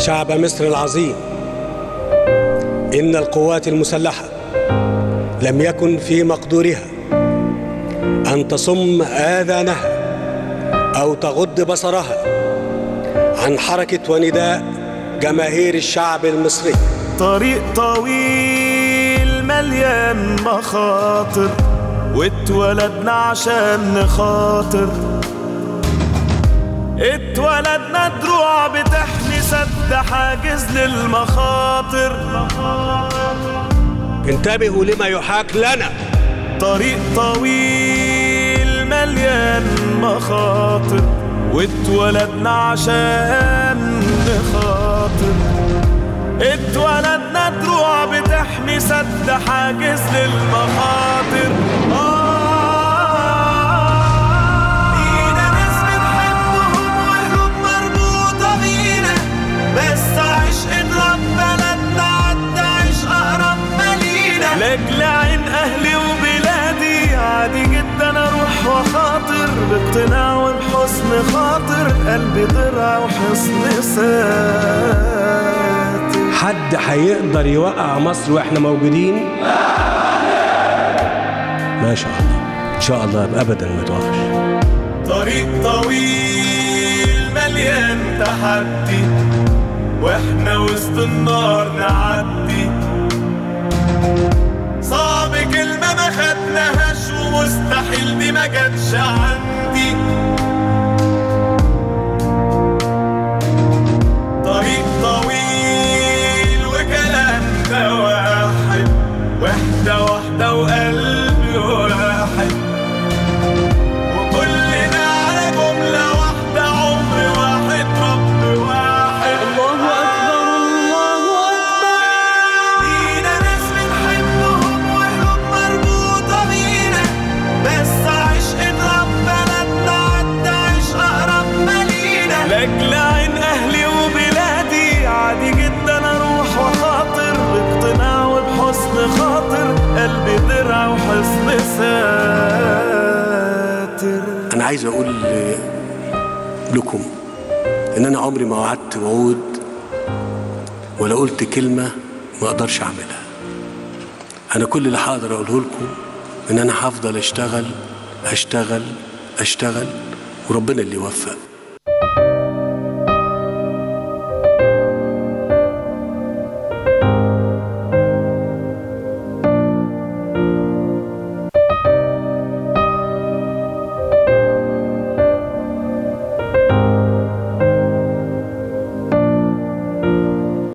شعب مصر العظيم إن القوات المسلحة لم يكن في مقدورها أن تصم آذانها أو تغض بصرها عن حركة ونداء جماهير الشعب المصري طريق طويل مليان مخاطر واتولدنا عشان نخاطر اتولدنا دروع بتحمي سد حاجز للمخاطر انتبهوا لما يحاك لنا طريق طويل مليان مخاطر واتولدنا عشان نخاطر اتولدنا دروع بتحمي سد حاجز للمخاطر آه لينا ناس بنحبهم وقلوب مربوطة بينا بس عشق رب بلدنا عدى عيش أقرب مالينا لأجل عين أهلي وبلادي عادي جدا أروح وخاطر باقتناع وبحسن خاطر قلبي درع وحصن ساتر حد هيقدر يوقع مصر واحنا موجودين ما شاء الله ان شاء الله ابدا ما تقعش طريق طويل مليان تحدي واحنا وسط النار نعدي صعب كلمة ما خدناهاش ومستحيل دي ما جاتش عندي طريق طويل وكلام ده واحد واحدة واحدة وقلبي واحد وكلنا على جملة واحدة عمر واحد رب واحد الله أكبر الله أكبر لينا ناس بنحبهم وقلوب مربوطة بينا بس عشق رب بلدنا عدى عيش أقرب مالينا لأجل عين أهلي وبلادي عادي جدا أروح وخاطر باقتناع وبحسن خاطر قلبي درع وحصن ساتر انا عايز اقول لكم ان انا عمري ما وعدت وعود ولا قلت كلمه ما اقدرش اعملها انا كل اللي هقدر اقوله لكم ان انا هفضل اشتغل اشتغل اشتغل وربنا اللي يوفق